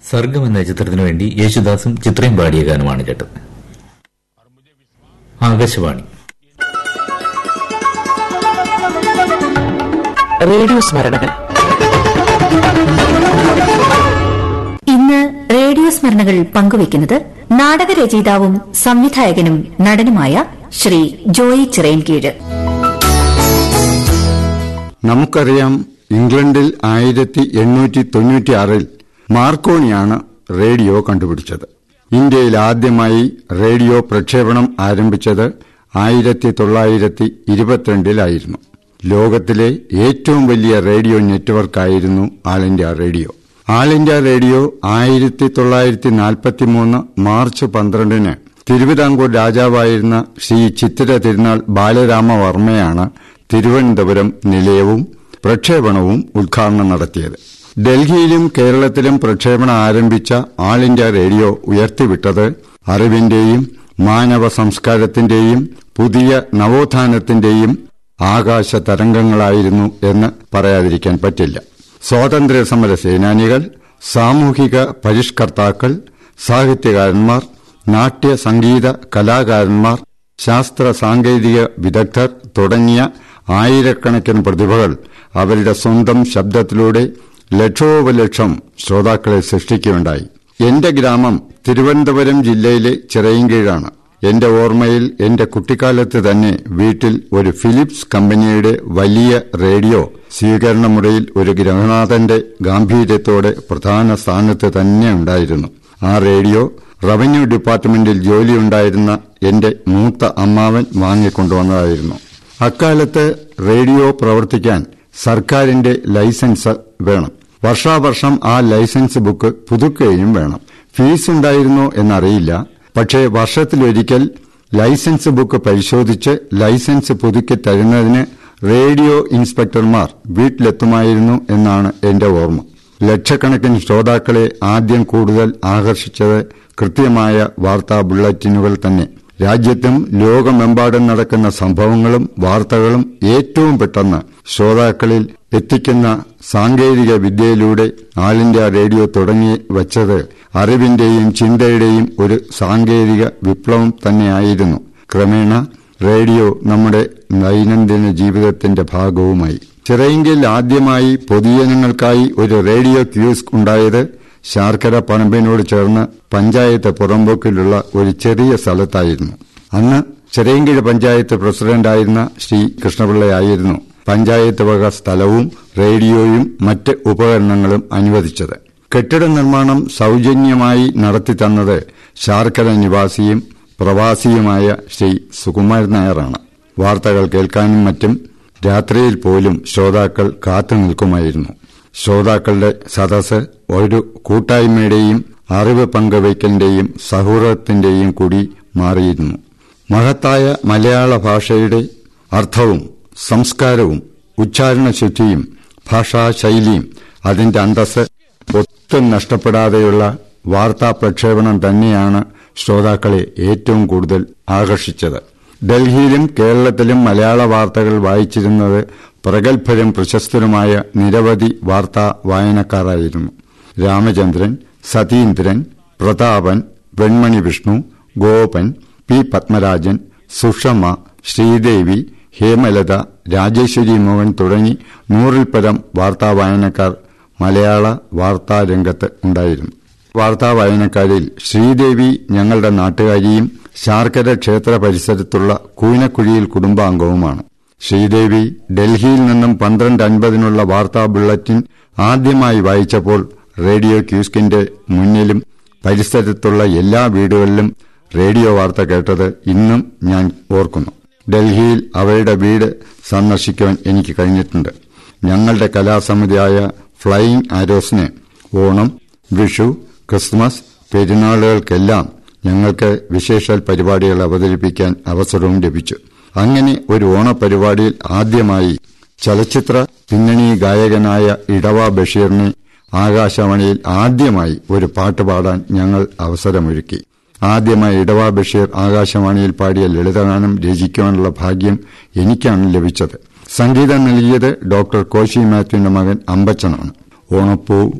സർഗം എന്ന ചിത്രത്തിനു വേണ്ടി യേശുദാസും ചിത്രയും പാടിയ ഗാനമാണ് കേട്ടത് ആകാശവാണി റേഡിയോ സ്മരണകൾ ഇന്ന് റേഡിയോ സ്മരണകൾ പങ്കുവയ്ക്കുന്നത് നാടകരചയിതാവും സംവിധായകനും നടനുമായ ശ്രീ ജോയി ചിറയൻകീഴ് നമുക്കറിയാം ഇംഗ്ലണ്ടിൽ ആയിരത്തി എണ്ണൂറ്റി തൊണ്ണൂറ്റിയാറിൽ മാർക്കോണിയാണ് റേഡിയോ കണ്ടുപിടിച്ചത് ഇന്ത്യയിൽ ആദ്യമായി റേഡിയോ പ്രക്ഷേപണം ആരംഭിച്ചത് ആയിരത്തി തൊള്ളായിരത്തി ഇരുപത്തിരണ്ടിലായിരുന്നു ലോകത്തിലെ ഏറ്റവും വലിയ റേഡിയോ നെറ്റ്വർക്കായിരുന്നു all India radio all India radio ആയിരത്തി തൊള്ളായിരത്തി നാൽപ്പത്തിമൂന്ന് മാർച്ച് പന്ത്രണ്ടിന് തിരുവിതാംകൂർ രാജാവായിരുന്ന ശ്രീ ചിത്തിര തിരുനാൾ ബാലരാമവർമ്മയാണ് തിരുവനന്തപുരം നിലയവും പ്രക്ഷേപണവും ഉദ്ഘാടനം നടത്തിയത് ഡൽഹിയിലും കേരളത്തിലും പ്രക്ഷേപണം ആരംഭിച്ച ആൾ ഇന്ത്യ റേഡിയോ ഉയർത്തിവിട്ടത് അറിവിന്റെയും മാനവ സംസ്കാരത്തിന്റെയും പുതിയ നവോത്ഥാനത്തിന്റെയും ആകാശ തരംഗങ്ങളായിരുന്നു എന്ന് പറയാതിരിക്കാൻ പറ്റില്ല സ്വാതന്ത്ര്യ സമര സേനാനികൾ സാമൂഹിക പരിഷ്കർത്താക്കൾ സാഹിത്യകാരന്മാർ നാട്യ സംഗീത കലാകാരന്മാർ ശാസ്ത്ര സാങ്കേതിക വിദഗ്ധർ തുടങ്ങിയ ആയിരക്കണക്കിന് പ്രതിഭകൾ അവരുടെ സ്വന്തം ശബ്ദത്തിലൂടെ ലക്ഷോപലക്ഷം ശ്രോതാക്കളെ സൃഷ്ടിക്കുകയുണ്ടായി എന്റെ ഗ്രാമം തിരുവനന്തപുരം ജില്ലയിലെ ചിറയൻകീഴാണ് എന്റെ ഓർമ്മയിൽ എന്റെ കുട്ടിക്കാലത്ത് തന്നെ വീട്ടിൽ ഒരു ഫിലിപ്സ് കമ്പനിയുടെ വലിയ റേഡിയോ സ്വീകരണ മുറിയിൽ ഒരു ഗൃഹനാഥന്റെ ഗാംഭീര്യത്തോടെ പ്രധാന സ്ഥാനത്ത് തന്നെ ഉണ്ടായിരുന്നു ആ റേഡിയോ റവന്യൂ ഡിപ്പാർട്ട്മെന്റിൽ ജോലിയുണ്ടായിരുന്ന എന്റെ മൂത്ത അമ്മാവൻ വാങ്ങിക്കൊണ്ടുവന്നതായിരുന്നു അക്കാലത്ത് റേഡിയോ പ്രവർത്തിക്കാൻ സർക്കാരിന്റെ ലൈസൻസ് വേണം വർഷാവർഷം ആ ലൈസൻസ് ബുക്ക് പുതുക്കുകയും വേണം ഫീസ് ഉണ്ടായിരുന്നോ എന്നറിയില്ല പക്ഷേ വർഷത്തിലൊരിക്കൽ ലൈസൻസ് ബുക്ക് പരിശോധിച്ച് ലൈസൻസ് പുതുക്കി തരുന്നതിന് റേഡിയോ ഇൻസ്പെക്ടർമാർ വീട്ടിലെത്തുമായിരുന്നു എന്നാണ് എന്റെ ഓർമ്മ ലക്ഷക്കണക്കിന് ശ്രോതാക്കളെ ആദ്യം കൂടുതൽ ആകർഷിച്ചത് കൃത്യമായ വാർത്താ ബുള്ളറ്റിനുകൾ തന്നെ രാജ്യത്തും ലോകമെമ്പാടും നടക്കുന്ന സംഭവങ്ങളും വാർത്തകളും ഏറ്റവും പെട്ടെന്ന് ശ്രോതാക്കളിൽ എത്തിക്കുന്ന സാങ്കേതിക വിദ്യയിലൂടെ ആൾ ഇന്ത്യ റേഡിയോ തുടങ്ങി വച്ചത് അറിവിന്റെയും ചിന്തയുടെയും ഒരു സാങ്കേതിക വിപ്ലവം തന്നെയായിരുന്നു ക്രമേണ റേഡിയോ നമ്മുടെ ദൈനംദിന ജീവിതത്തിന്റെ ഭാഗവുമായി ചിറയിങ്കിൽ ആദ്യമായി പൊതുജനങ്ങൾക്കായി ഒരു റേഡിയോ ക്യൂസ്ക് ഉണ്ടായത് ശാർക്കര പണമ്പിനോട് ചേർന്ന് പഞ്ചായത്ത് പുറമ്പോക്കിലുള്ള ഒരു ചെറിയ സ്ഥലത്തായിരുന്നു അന്ന് ചെറിയങ്കിഴ പഞ്ചായത്ത് പ്രസിഡന്റായിരുന്ന ശ്രീ കൃഷ്ണപിള്ളയായിരുന്നു പഞ്ചായത്ത് വക സ്ഥലവും റേഡിയോയും മറ്റ് ഉപകരണങ്ങളും അനുവദിച്ചത് കെട്ടിട നിർമ്മാണം സൌജന്യമായി നടത്തിത്തന്നത് ശാർക്കര നിവാസിയും പ്രവാസിയുമായ ശ്രീ സുകുമാരൻ നായരാണ് വാർത്തകൾ കേൾക്കാനും മറ്റും രാത്രിയിൽ പോലും ശ്രോതാക്കൾ കാത്തു നിൽക്കുമായിരുന്നു ശ്രോതാക്കളുടെ സദസ് ഒരു കൂട്ടായ്മയുടെയും അറിവ് പങ്കുവയ്ക്കലിന്റെയും സൗഹൃദത്തിന്റെയും കൂടി മാറിയിരുന്നു മഹത്തായ മലയാള ഭാഷയുടെ അർത്ഥവും സംസ്കാരവും ഉച്ചാരണശുദ്ധിയും ഭാഷാശൈലിയും അതിന്റെ അന്തസ് ഒട്ടും നഷ്ടപ്പെടാതെയുള്ള വാർത്താ പ്രക്ഷേപണം തന്നെയാണ് ശ്രോതാക്കളെ ഏറ്റവും കൂടുതൽ ആകർഷിച്ചത് ഡൽഹിയിലും കേരളത്തിലും മലയാള വാർത്തകൾ വായിച്ചിരുന്നത് പ്രഗത്ഭരും പ്രശസ്തരുമായ നിരവധി വാർത്താ വായനക്കാരായിരുന്നു രാമചന്ദ്രൻ സതീന്ദ്രൻ പ്രതാപൻ വെൺമണി വിഷ്ണു ഗോപൻ പി പത്മരാജൻ സുഷമ ശ്രീദേവി ഹേമലത രാജേശ്വരി മോഹൻ തുടങ്ങി നൂറിൽ പരം വാർത്താ വായനക്കാർ മലയാള വാർത്താ രംഗത്ത് ഉണ്ടായിരുന്നു വാർത്താ വായനക്കാരിൽ ശ്രീദേവി ഞങ്ങളുടെ നാട്ടുകാരിയും ശാർക്കര ക്ഷേത്ര പരിസരത്തുള്ള കൂനക്കുഴിയിൽ കുടുംബാംഗവുമാണ് ശ്രീദേവി ഡൽഹിയിൽ നിന്നും പന്ത്രണ്ട് അൻപതിനുള്ള വാർത്താ ബുള്ളറ്റിൻ ആദ്യമായി വായിച്ചപ്പോൾ റേഡിയോ ക്യൂസ്കിന്റെ മുന്നിലും പരിസരത്തുള്ള എല്ലാ വീടുകളിലും റേഡിയോ വാർത്ത കേട്ടത് ഇന്നും ഞാൻ ഓർക്കുന്നു ഡൽഹിയിൽ അവരുടെ വീട് സന്ദർശിക്കുവാൻ എനിക്ക് കഴിഞ്ഞിട്ടുണ്ട് ഞങ്ങളുടെ കലാസമിതിയായ ഫ്ലൈയിങ് ആരോസിന് ഓണം വിഷു ക്രിസ്മസ് പെരുന്നാളുകൾക്കെല്ലാം ഞങ്ങൾക്ക് വിശേഷാൽ പരിപാടികൾ അവതരിപ്പിക്കാൻ അവസരവും ലഭിച്ചു അങ്ങനെ ഒരു ഓണപരിപാടിയിൽ ആദ്യമായി ചലച്ചിത്ര പിന്നണി ഗായകനായ ഇടവ ബഷീറിനെ ആകാശവാണിയിൽ ആദ്യമായി ഒരു പാട്ട് പാടാൻ ഞങ്ങൾ അവസരമൊരുക്കി ആദ്യമായി ഇടവ ബഷീർ ആകാശവാണിയിൽ പാടിയ ലളിതഗാനം രചിക്കുവാനുള്ള ഭാഗ്യം എനിക്കാണ് ലഭിച്ചത് സംഗീതം നൽകിയത് ഡോക്ടർ കോശി മാത്യുവിന്റെ മകൻ അമ്പച്ചനാണ് ഓണപ്പൂ